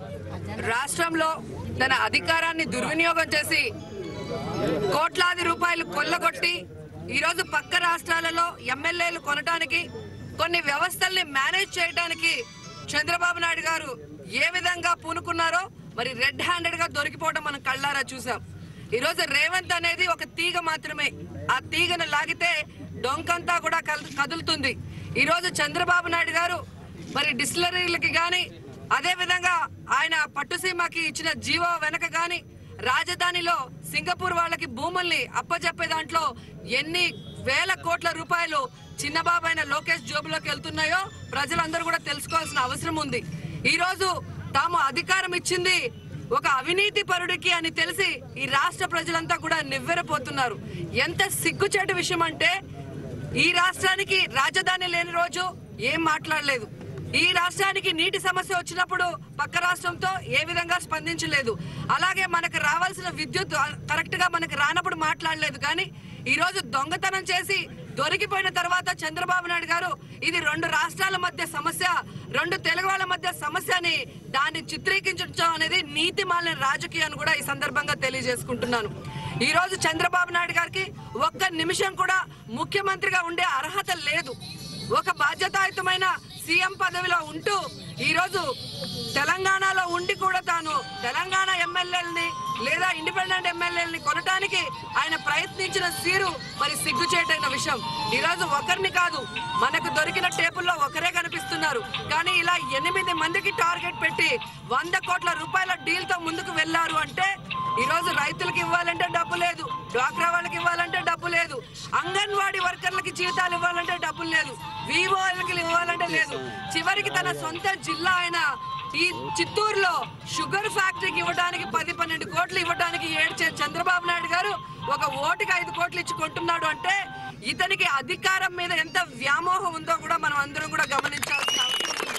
రాష్ట్రంలో తన అధికారాన్ని దుర్వినియోగం చేసి కోట్లాది రూపాయలు కొల్లగొట్టి ఈరోజు పక్క రాష్ట్రాలలో ఎమ్మెల్యేలు కొనటానికి కొన్ని వ్యవస్థల్ని మేనేజ్ చేయడానికి చంద్రబాబు నాయుడు గారు ఏ విధంగా పూనుకున్నారో మరి రెడ్ హ్యాండెడ్ గా దొరికిపోవడం మనం కళ్ళారా చూసాం ఈరోజు రేవంత్ అనేది ఒక తీగ మాత్రమే ఆ తీగను లాగితే డొంకంతా కూడా కల్- కదులుతుంది ఈరోజు చంద్రబాబు నాయుడు గారు మరి డిస్టిలరీలకి గాని అదే విధంగా ఆయన పట్టుసీమకి ఇచ్చిన జీవో వెనక గాని రాజధానిలో సింగపూర్ వాళ్ళకి భూముల్ని అప్పజెప్పే దాంట్లో ఎన్ని వేల కోట్ల రూపాయలు చిన్నబాబు అయిన లోకేష్ జోబులోకి వెళ్తున్నాయో ప్రజలందరూ కూడా తెలుసుకోవాల్సిన అవసరం ఉంది ఈ రోజు తాము అధికారం ఇచ్చింది ఒక అవినీతి పరుడికి అని తెలిసి ఈ రాష్ట్ర ప్రజలంతా కూడా నివ్వెరపోతున్నారు ఎంత సిగ్గుచేటు విషయం అంటే ఈ రాష్ట్రానికి రాజధాని లేని రోజు ఏం మాట్లాడలేదు ఈ రాష్ట్రానికి నీటి సమస్య వచ్చినప్పుడు పక్క రాష్ట్రంతో ఏ విధంగా స్పందించలేదు అలాగే మనకు రావాల్సిన విద్యుత్ కరెక్ట్ గా మనకు రానప్పుడు మాట్లాడలేదు కానీ ఈ రోజు దొంగతనం చేసి దొరికిపోయిన తర్వాత చంద్రబాబు నాయుడు గారు ఇది రెండు రాష్ట్రాల మధ్య సమస్య రెండు తెలుగు వాళ్ళ మధ్య సమస్య అని దాన్ని చిత్రీకరించడం అనేది నీతి మాలిన రాజకీయాన్ని కూడా ఈ సందర్భంగా తెలియజేసుకుంటున్నాను ఈ రోజు చంద్రబాబు నాయుడు గారికి ఒక్క నిమిషం కూడా ముఖ్యమంత్రిగా ఉండే అర్హత లేదు ఒక బాధ్యతాయుతమైన సీఎం పదవిలో ఉంటూ ఈ రోజు తెలంగాణలో ఉండి కూడా తాను తెలంగాణ ఎమ్మెల్యేలని లేదా ఇండిపెండెంట్ ఎమ్మెల్యేలని కొనటానికి ఆయన ప్రయత్నించిన సీరు మరి సిగ్గుచేటైన విషయం ఈ రోజు ఒకరిని కాదు మనకు దొరికిన టేబుల్లో ఒకరే కనిపిస్తున్నారు కానీ ఇలా ఎనిమిది మందికి టార్గెట్ పెట్టి వంద కోట్ల రూపాయల డీల్ తో ముందుకు వెళ్లారు అంటే ఈ రోజు రైతులకు ఇవ్వాలంటే డబ్బు లేదు డ్వాక్రా వాళ్ళకి ఇవ్వాలంటే డబ్బు లేదు అంగన్వాడీ వర్కర్లకి జీతాలు ఇవ్వాలంటే డబ్బులు లేదు వివోలకి ఇవ్వాలంటే లేదు చివరికి తన సొంత జిల్లా అయిన ఈ చిత్తూరులో షుగర్ ఫ్యాక్టరీకి ఇవ్వడానికి పది పన్నెండు కోట్లు ఇవ్వడానికి ఏడ్చే చంద్రబాబు నాయుడు గారు ఒక ఓటుకి ఐదు కోట్లు ఇచ్చి కొంటున్నాడు అంటే ఇతనికి అధికారం మీద ఎంత వ్యామోహం ఉందో కూడా మనం అందరం కూడా గమనించాల్సిన అవసరం ఉంది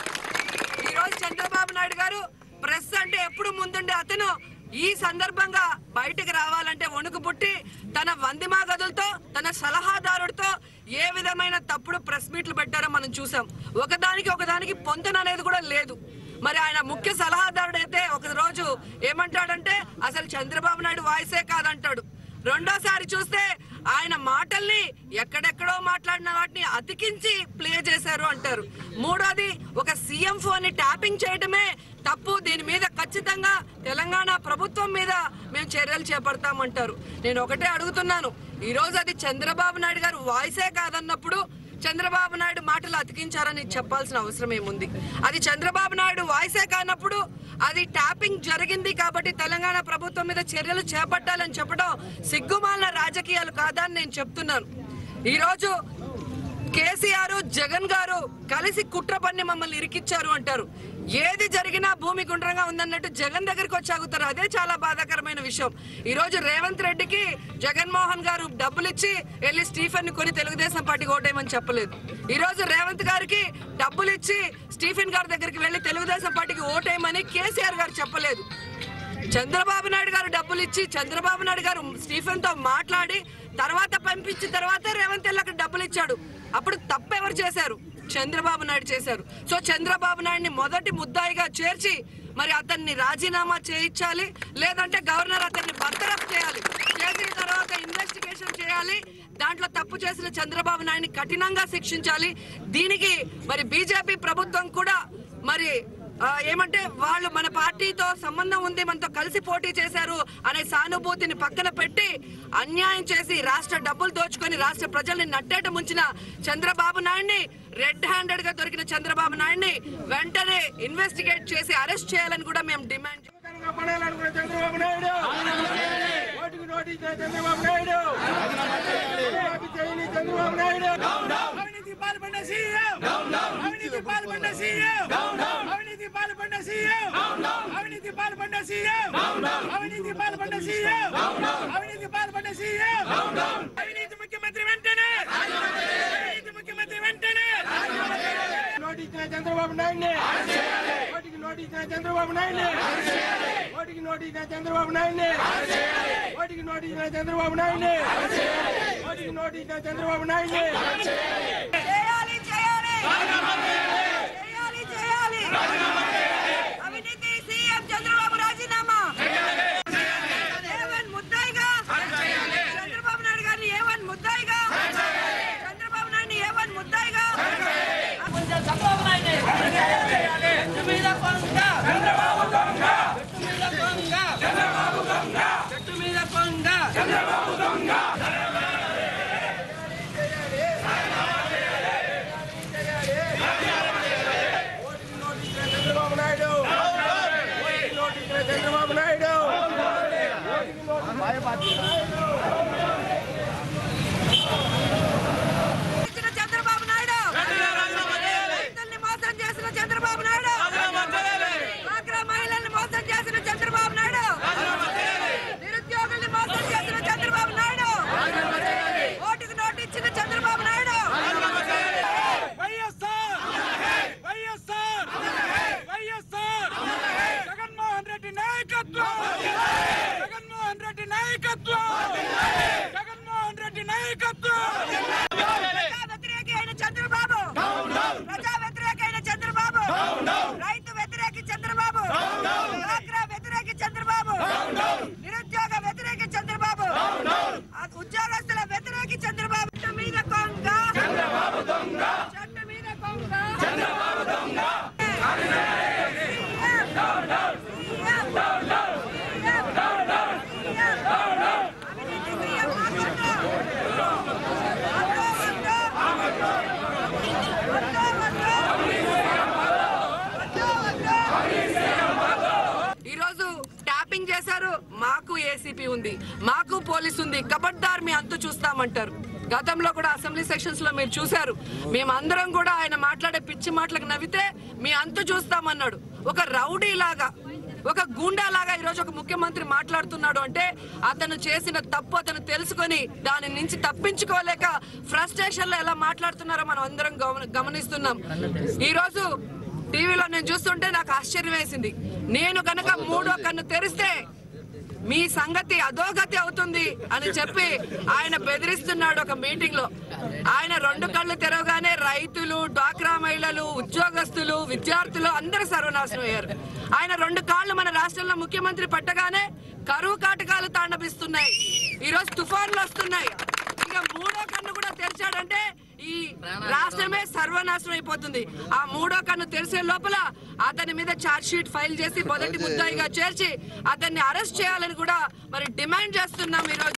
ఈ రోజు చంద్రబాబు నాయుడు గారు ప్రెస్ అంటే ఎప్పుడు ముందుండే అతను ఈ సందర్భంగా బయటకు రావాలంటే వణుకు పుట్టి తన వందిమా గదులతో తన సలహాదారుడితో ఏ విధమైన తప్పుడు ప్రెస్ మీట్లు పెట్టారో మనం చూసాం ఒకదానికి ఒకదానికి పొంతన అనేది కూడా లేదు మరి ఆయన ముఖ్య సలహాదారుడు అయితే ఒక రోజు ఏమంటాడంటే అసలు చంద్రబాబు నాయుడు వాయిసే కాదంటాడు రెండోసారి చూస్తే ఆయన మాటల్ని ఎక్కడెక్కడో మాట్లాడిన వాటిని అతికించి ప్లే చేశారు అంటారు మూడోది ఒక సీఎం ఫోన్ ని ట్యాపింగ్ చేయడమే తప్పు దీని మీద ఖచ్చితంగా తెలంగాణ ప్రభుత్వం మీద మేము చర్యలు చేపడతామంటారు నేను ఒకటే అడుగుతున్నాను ఈ రోజు అది చంద్రబాబు నాయుడు గారు వాయిసే కాదన్నప్పుడు చంద్రబాబు నాయుడు మాటలు అతికించారని చెప్పాల్సిన అవసరం ఏముంది అది చంద్రబాబు నాయుడు వాయిసే కానప్పుడు అది ట్యాపింగ్ జరిగింది కాబట్టి తెలంగాణ ప్రభుత్వం మీద చర్యలు చేపట్టాలని చెప్పడం సిగ్గుమాలిన రాజకీయాలు కాదని నేను చెప్తున్నాను ఈ రోజు కేసీఆర్ జగన్ గారు కలిసి కుట్ర పన్ని మమ్మల్ని ఇరికిచ్చారు అంటారు ఏది జరిగినా భూమి గుండ్రంగా ఉందన్నట్టు జగన్ దగ్గరికి వచ్చి ఆగుతారు అదే చాలా బాధాకరమైన విషయం ఈ రోజు రేవంత్ రెడ్డికి జగన్మోహన్ గారు డబ్బులు ఇచ్చి వెళ్ళి స్టీఫెన్ ని కొని తెలుగుదేశం పార్టీకి ఓటేయమని చెప్పలేదు ఈ రోజు రేవంత్ గారికి డబ్బులు ఇచ్చి స్టీఫెన్ గారి దగ్గరికి వెళ్ళి తెలుగుదేశం పార్టీకి ఓటేయమని కేసీఆర్ గారు చెప్పలేదు చంద్రబాబు నాయుడు గారు డబ్బులు ఇచ్చి చంద్రబాబు నాయుడు గారు స్టీఫెన్ తో మాట్లాడి తర్వాత పంపించిన తర్వాత రేవంత్ రెడ్డి అక్కడ డబ్బులు ఇచ్చాడు అప్పుడు తప్పు ఎవరు చేశారు చంద్రబాబు నాయుడు చేశారు సో చంద్రబాబు నాయుడిని మొదటి ముద్దాయిగా చేర్చి మరి అతన్ని రాజీనామా చేయించాలి లేదంటే గవర్నర్ అతన్ని బర్తరఫ్ చేయాలి చేసిన తర్వాత ఇన్వెస్టిగేషన్ చేయాలి దాంట్లో తప్పు చేసిన చంద్రబాబు నాయుడిని కఠినంగా శిక్షించాలి దీనికి మరి బీజేపీ ప్రభుత్వం కూడా మరి ఆ, ఏమంటే వాళ్ళు మన పార్టీతో సంబంధం ఉంది మనతో కలిసి పోటీ చేశారు అనే సానుభూతిని పక్కన పెట్టి అన్యాయం చేసి రాష్ట్ర డబ్బులు దోచుకొని రాష్ట్ర ప్రజల్ని నట్టేట ముంచిన చంద్రబాబు నాయుడిని రెడ్ హ్యాండెడ్ గా దొరికిన చంద్రబాబు నాయుడిని వెంటనే ఇన్వెస్టిగేట్ చేసి అరెస్ట్ చేయాలని కూడా మేము డిమాండ్ చేస్తున్నాం. తెలంగాణ పడాలనుకున్న చంద్రబాబు నాయుడు ఓటుకు నోటు ఇచ్చిన చంద్రబాబు నాయుడు రుణమాఫీ చేయని చంద్రబాబు నాయుడు అవినీతి పాల్పడ్డ సీఎం అవినీతి పాల్పడ్డ సీఎం అవినీతి పాల్పడ్డ సీఎం అవినీతి పాల్పడ్డ సీఎం అవినీతి పాల్పడ్డ సీఎం అవినీతి పాల్పడ్డ సీఎం అవినీతి ముఖ్యమంత్రి వెంటనే అవినీతి ముఖ్యమంత్రి వెంటనే నోటు ఇచ్చిన చంద్రబాబు నాయుడిని ఓటికి నోటు ఇచ్చిన చంద్రబాబు నాయుడిని ఓటికి నోటు ఇచ్చిన చంద్రబాబు నాయుడిని ఓటికి నోటు ఇచ్చిన చంద్రబాబు నాయుడిని ఓటికి నోటు ఇచ్చిన చంద్రబాబు నాయుడిని చేయాలి చేయాలి చేయాలి చేయాలి అవినీతి ఇచ్చిన చంద్రబాబు నాయుడు రైతుల్ని మోసం చేసిన చంద్రబాబు నాయుడు డ్వాక్రా మహిళల్ని మోసం చేసిన చంద్రబాబు నాయుడు నిరుద్యోగుల్ని మోసం చేసిన చంద్రబాబు నాయుడు ఓటుకు నోటు ఇచ్చిన చంద్రబాబు నాయుడు వైఎస్ఆర్ వైఎస్ఆర్ వైఎస్ఆర్ జగన్మోహన్ రెడ్డి నాయకత్వం జగన్మోహన్ రెడ్డి నాయకత్వం జగన్మోహన్ రెడ్డి నాయకత్వం ప్రజా వ్యతిరేకి అయిన చంద్రబాబు ప్రజా వ్యతిరేకి అయిన చంద్రబాబు రైతు వ్యతిరేకి చంద్రబాబు డ్వాక్రా వ్యతిరేకి చంద్రబాబు నిరుద్యోగ వ్యతిరేకి చంద్రబాబు ఆ ఉద్యోగస్తుల వ్యతిరేకి చంద్రబాబు చెట్టు మీద కొంగ చెట్టు మీద కొంగ చంద్రబాబు దొంగ అవినీతి సీఎం ఈరోజు ట్యాపింగ్ చేశారు మాకు ఏసీపీ ఉంది మాకు పోలీస్ ఉంది కబడ్దార్ మీ అంతు చూస్తామంటారు గతంలో కూడా అసెంబ్లీ సెక్షన్స్ లో మీరు చూశారు మేమందరం కూడా ఆయన మాట్లాడే పిచ్చి మాటలకు నవ్వితే మీ అంతు చూస్తామన్నాడు ఒక రౌడీ లాగా ఒక గూండా లాగా ఈరోజు ఒక ముఖ్యమంత్రి మాట్లాడుతున్నాడు అంటే అతను చేసిన తప్పు అతను తెలుసుకొని దాని నుంచి తప్పించుకోలేక ఫ్రస్ట్రేషన్ లో ఎలా మాట్లాడుతున్నారో మనం అందరం గమని- గమనిస్తున్నాం ఈ రోజు టీవీలో నేను చూస్తుంటే నాకు ఆశ్చర్యం వేసింది నేను కనుక మూడో కన్ను తెరిస్తే మీ సంగతి అధోగతి అవుతుంది అని చెప్పి ఆయన బెదిరిస్తున్నాడు ఒక మీటింగ్ లో ఆయన రెండు కళ్ళు తెరవగానే రైతులు డ్వాక్రా మహిళలు ఉద్యోగస్తులు విద్యార్థులు అందరూ సర్వనాశనం అయ్యారు ఆయన రెండు కాళ్ళు మన రాష్ట్రంలో ముఖ్యమంత్రి పట్టగానే కరువు కాటకాలు తాండపిస్తున్నాయి ఈ రోజు తుఫాన్లు వస్తున్నాయి ఇక మూడో కన్ను కూడా తెరిచాడంటే ఈ రాష్ట్రమే సర్వనాశనం అయిపోతుంది ఆ మూడో కన్ను తెరిసే లోపల అతని మీద ఛార్జ్ షీట్ ఫైల్ చేసి మొదటి ముద్దాయిగా చేర్చి అతన్ని అరెస్ట్ చేయాలని కూడా మరి డిమాండ్ చేస్తున్నాం ఈరోజు